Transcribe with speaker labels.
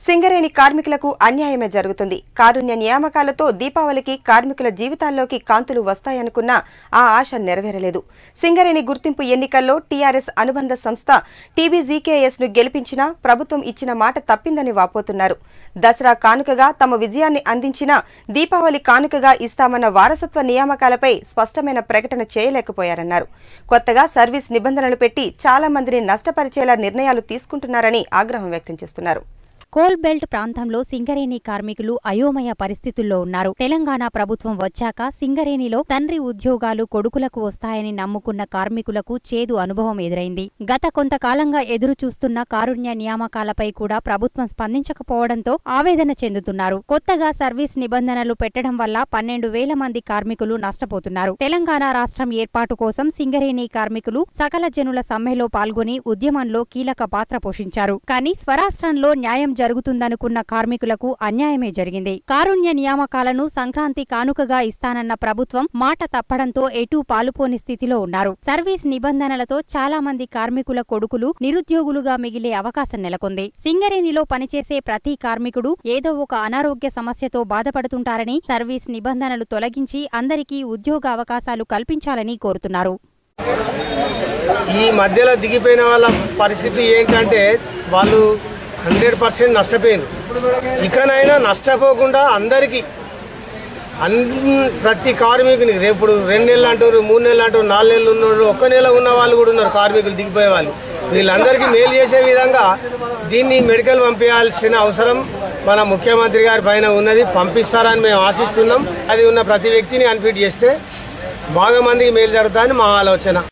Speaker 1: సింగరేణి కార్మికులకు అన్యాయమే జరుగుతుంది కారుణ్య నియామకాలతో దీపావళికి కార్మికుల జీవితాల్లోకి కాంతులు వస్తాయనుకున్న ఆ ఆశ నెరవేరలేదు సింగరేణి గుర్తింపు ఎన్నికల్లో టీఆర్ఎస్ అనుబంధ సంస్థ టీబీజీకేఎస్ ను గెలిపించినా ప్రభుత్వం ఇచ్చిన మాట తప్పిందని వాపోతున్నారు దసరా కానుకగా తమ విజయాన్ని అందించినా దీపావళి కానుకగా ఇస్తామన్న వారసత్వ నియామకాలపై స్పష్టమైన ప్రకటన చేయలేకపోయారన్నారు కొత్తగా సర్వీస్ నిబంధనలు పెట్టి చాలా మందిని నష్టపరిచేలా నిర్ణయాలు తీసుకుంటున్నారని ఆగ్రహం వ్యక్తం చేస్తున్నారు
Speaker 2: కోల్ బెల్ట్ ప్రాంతంలో సింగరేణి కార్మికులు అయోమయ పరిస్థితుల్లో ఉన్నారు తెలంగాణ ప్రభుత్వం వచ్చాక సింగరేణిలో తండ్రి ఉద్యోగాలు కొడుకులకు వస్తాయని నమ్ముకున్న కార్మికులకు చేదు అనుభవం ఎదురైంది గత కొంతకాలంగా ఎదురు చూస్తున్న కారుణ్య నియామకాలపై కూడా ప్రభుత్వం స్పందించకపోవడంతో ఆవేదన చెందుతున్నారు కొత్తగా సర్వీస్ నిబంధనలు పెట్టడం వల్ల పన్నెండు వేల మంది కార్మికులు నష్టపోతున్నారు తెలంగాణ రాష్ట్రం ఏర్పాటు కోసం సింగరేణి కార్మికులు సకల జనుల సమ్మెలో పాల్గొని ఉద్యమంలో కీలక పాత్ర పోషించారు కానీ స్వరాష్ట్రంలో న్యాయం జరుగుతుందనుకున్న కార్మికులకు అన్యాయమే జరిగింది కారుణ్య నియామకాలను సంక్రాంతి కానుకగా ఇస్తానన్న ప్రభుత్వం మాట తప్పడంతో ఎటూ పాలుపోని స్థితిలో ఉన్నారు సర్వీస్ నిబంధనలతో చాలా మంది కార్మికుల కొడుకులు నిరుద్యోగులుగా మిగిలే అవకాశం నెలకొంది సింగరేణిలో పనిచేసే ప్రతి కార్మికుడు ఏదో ఒక అనారోగ్య సమస్యతో బాధపడుతుంటారని సర్వీస్ నిబంధనలు తొలగించి అందరికీ ఉద్యోగ అవకాశాలు కల్పించాలని కోరుతున్నారు
Speaker 3: ఈ మధ్యలో దిగిపోయిన వాళ్ళ పరిస్థితి ఏంటంటే వాళ్ళు హండ్రెడ్ పర్సెంట్ నష్టపోయింది ఇకనైనా నష్టపోకుండా అందరికీ అన్ ప్రతి కార్మికుని రేపు రెండు నెలలు అంటారు మూడు నెలలు అంటారు నాలుగు నెలలు ఉన్నారు ఒక్క నెల ఉన్న వాళ్ళు కూడా ఉన్నారు కార్మికులు దిగిపోయే వాళ్ళు వీళ్ళందరికీ మేలు చేసే విధంగా దీన్ని మెడికల్ పంపించాల్సిన అవసరం మన ముఖ్యమంత్రి గారి పైన ఉన్నది పంపిస్తారని మేము ఆశిస్తున్నాం అది ఉన్న ప్రతి వ్యక్తిని అన్ఫిట్ చేస్తే బాగా మందికి మేలు జరుగుతుందని మా ఆలోచన